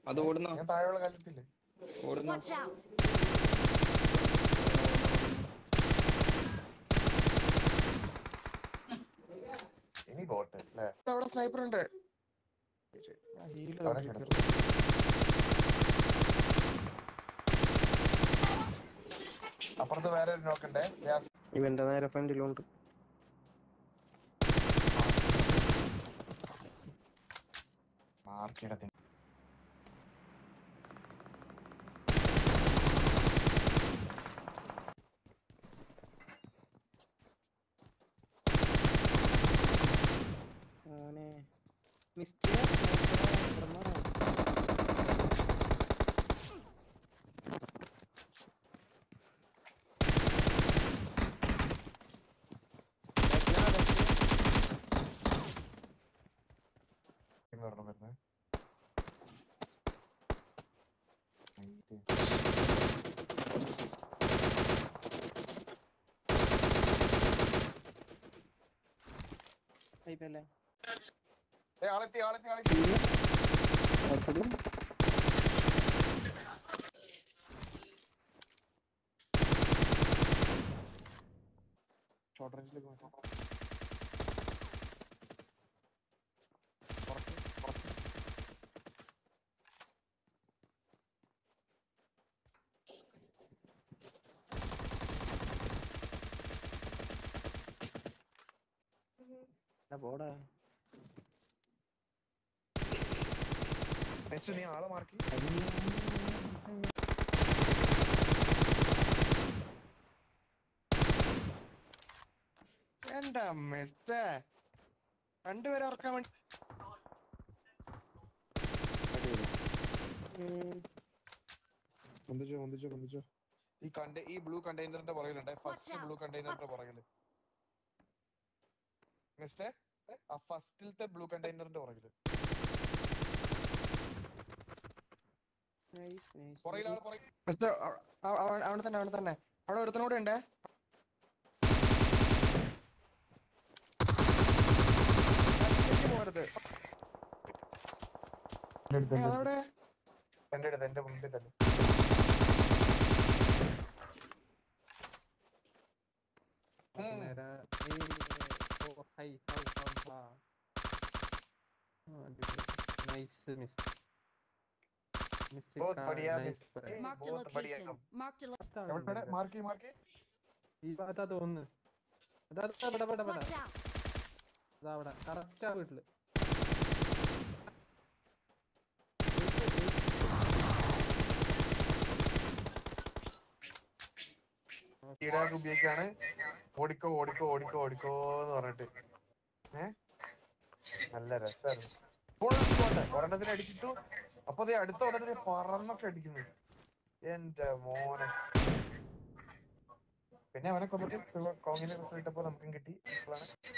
അത് ഓടുന്ന ഞാൻ താഴെയുള്ള കാലത്തില്ലേ ഓടുന്ന Watch out! ഇനി ബോട്ട് അല്ലേ അവിടെ സ്നൈപ്പർ ഉണ്ട് ഹീല് അവിടെ കിടന്നു. അപ്പുറത്ത് വേറെ ഒരു നോക്കണ്ടേ ഗ്യാസ് ഇവന്റെ നേരെ ഫ്രണ്ടിലുണ്ട് മാർക്കിടത്തിന് മോനെ മിസ്റ്റർ ഒരെണ്ണം വരുന്നത് ടൈപ്പല്ലേ ഏ ആളെത്തി ആളെത്തി ആളെത്തി ഷോർട്ട് റേഞ്ചിലേക്ക് മാറ്റാം പുറത്ത് പുറത്ത് പോടാ നെക്സ്റ്റ് നീ ആളെ മാർക്ക് എന്റെ മിസ്റ്റേ രണ്ടുപേരെ ഇറക്കാൻ വേണ്ടി ഒന്നിച്ചോ ഒന്നിച്ചോ ഒന്നിച്ചോ ഈ കണ്ട ഈ ബ്ലൂ കണ്ടെയ്നറിന്റെ പുറകിലുണ്ട് ഫസ്റ്റ് out. ബ്ലൂ കണ്ടെയ്നറിന്റെ പുറകില് നെക്സ്റ്റ് ആ ഫസ്റ്റിലത്തെ ബ്ലൂ കണ്ടെയ്നറിന്റെ പുറകില് നൈസ് നൈസ് പുറകിലാള് പുറകിൽ മിസ്റ്റർ അവിടെ തന്നെ അവിടെ തന്നെ അവിടെ ഒരുത്തനൂടെ ഉണ്ട് പോരുത് ഏ, അതവിടെ എന്റെ അടുത്ത് എന്റെ മുമ്പിൽ തന്നെ ഉം. നേരെ ഓ ഹൈ ഹൗ ഹൗ ഹാ നൈസ് മിസ് മിസ്റ്റർ बहुत बढ़िया നൈസ് मिस ए, Marked a बहुत बढ़िया location. काम Marked a lo- എവിടെ മാർക്ക് മാർക്ക് ഈ ഭാഗത്താ തോന്നുന്നു അതാ അതാ ഇവിടെ ഇവിടെ ഇവിടെ Watch out! അതാ അവിടെ കറക്റ്റ് ആ വീട്ടില് ഈടാക്ക് ഉപയോഗിക്കാണ് ഓടിക്കോ ഓടിക്കോ ഓടിക്കോ ഓടിക്കോ എന്ന് പറഞ്ഞിട്ട് ഏ നല്ല രസാണ് ഫുൾ സ്പോട്ട് ഒരെണ്ണത്തിന് അടിച്ചിട്ടു അപ്പൊ ദേ അടുത്ത വന്നിട്ട് പറന്നൊക്കെ അടിക്കുന്നു എന്റെ മോനെ പിന്നെ അവനെ കൊന്നിട്ട് കോങ്ങിന്റെ റിസൾട്ട് ഇട്ടപ്പോ നമുക്കും കിട്ടി അപ്പോഴാണ്